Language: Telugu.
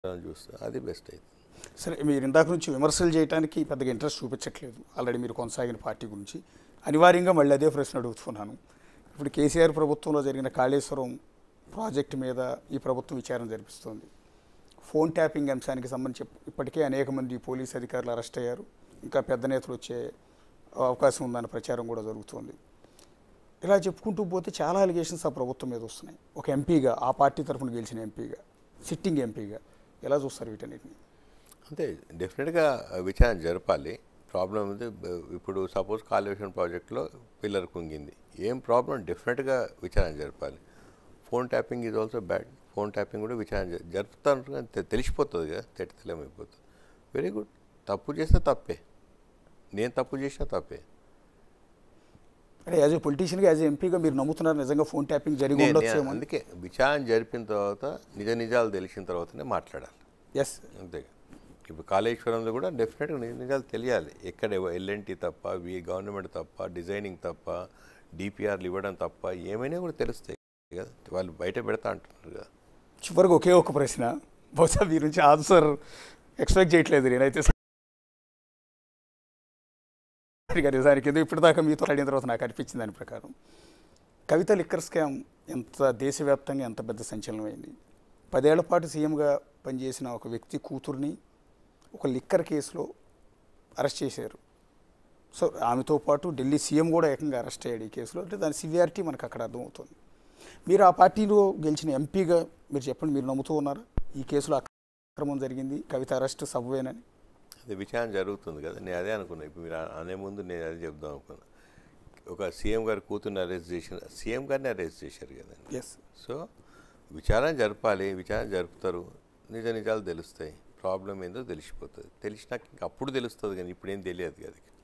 చూస్తే అది బెస్ట్ అయితే సరే మీరు ఇందాక నుంచి విమర్శలు చేయడానికి పెద్దగా ఇంట్రెస్ట్ చూపించట్లేదు ఆల్రెడీ మీరు కొనసాగిన పార్టీ గురించి అనివార్యంగా మళ్ళీ అదే ప్రశ్న అడుగుతున్నాను ఇప్పుడు కేసీఆర్ ప్రభుత్వంలో జరిగిన కాళేశ్వరం ప్రాజెక్టు మీద ఈ ప్రభుత్వం విచారణ జరిపిస్తోంది ఫోన్ ట్యాపింగ్ అంశానికి సంబంధించి ఇప్పటికే అనేక మంది పోలీస్ అధికారులు అరెస్ట్ అయ్యారు ఇంకా పెద్ద నేతలు వచ్చే అవకాశం ఉందన్న ప్రచారం కూడా జరుగుతోంది ఇలా చెప్పుకుంటూ పోతే చాలా అలిగేషన్స్ ఆ ప్రభుత్వం మీద వస్తున్నాయి ఒక ఎంపీగా ఆ పార్టీ తరఫున గెలిచిన ఎంపీగా సిట్టింగ్ ఎంపీగా ఎలా చూస్తారు వీటన్నిటిని అంతే డెఫినెట్గా విచారణ జరపాలి ప్రాబ్లం ఉంది బ- ఇప్పుడు సపోజ్ కాళేశ్వరం ప్రాజెక్ట్లో పిల్లర్ కుంగింది ఏం ప్రాబ్లం డెఫినెట్గా విచారణ జరపాలి phone tapping is also bad phone tapping కూడా విచారణ జ- జరుపుతారు కానీ తె- తెలిసిపోతుంది కదా తెల్లమైపోతుంది వెరీ గుడ్ తప్పు చేస్తే తప్పే నేను తప్పు చేసినా తప్పే అంటే యాజ్ ఏ పొలిటీషియన్గా యాజ్ ఏ ఎంపీగా మీరు నమ్ముతున్నారు నిజంగా ఫోన్ ట్యాపింగ్ జరిగి నేను- నేను ఉండొచ్చేమో అందుకే విచారణ జరిపిన తర్వాత నిజ నిజాలు తెలిసిన తర్వాతనే మాట్లాడాలి ఎస్ అంతే ఇప్పుడు కాళేశ్వరంలో కూడా డెఫినెట్గా నిజ నిజాలు తెలియాలి ఎక్కడ ఎల్ఎన్టీ తప్ప వి గవర్నమెంట్ తప్ప డిజైనింగ్ తప్ప డిపిఆర్లు ఇవ్వడం తప్ప ఏమైనా కూడా తెలుస్తాయి కదా వాళ్ళు బయట పెడతా అంటున్నారు కదా చివరికి ఒకే ఒక ప్రశ్న బహుశా మీ నుంచి ఆన్సర్ ఎక్స్పెక్ట్ చేయట్లేదు నేనైతే సరిగా నిజానికి ఎందుకు ఇప్పటిదాకా మీతో అడిగిన తర్వాత నాకు అనిపించింది దాని ప్రకారం కవిత లిక్కర్ స్కామ్ ఎంత దేశవ్యాప్తంగా ఎంత పెద్ద సంచలనమైంది పదేళ్ల పాటు సీఎంగా పనిచేసిన ఒక వ్యక్తి కూతుర్ని ఒక లిక్కర్ కేసులో అరెస్ట్ చేశారు సో ఆమెతో పాటు ఢిల్లీ సీఎం కూడా ఏకంగా అరెస్ట్ అయ్యాడు ఈ కేసులో అంటే దాని సివియారిటీ మనకు అక్కడ అర్థమవుతుంది మీరు ఆ పార్టీలో గెలిచిన ఎంపీగా మీరు చెప్పండి మీరు నమ్ముతూ ఉన్నారా ఈ కేసులో అక్రమం జరిగింది కవిత అరెస్ట్ సవ్వేనని అది విచారణ జరుగుతుంది కదా నేను అదే అనుకున్నా ఇప్పుడు మీరు అనే ముందు నేను అదే చెప్దాం అనుకున్నా ఒక సీఎం గారి కూతుర్ని అరెస్ట్ చేసిన సీఎం గారిని అరెస్ట్ చేశారు కదా ఎస్ సో విచారణ జరపాలి విచారణ జరుపుతారు నిజ నిజాలు తెలుస్తాయి ప్రాబ్లం ఏందో తెలిసిపోతుంది తెలిసినాక ఇంక అప్పుడు తెలుస్తుంది కానీ ఇప్పుడు ఏం తెలియదు కదా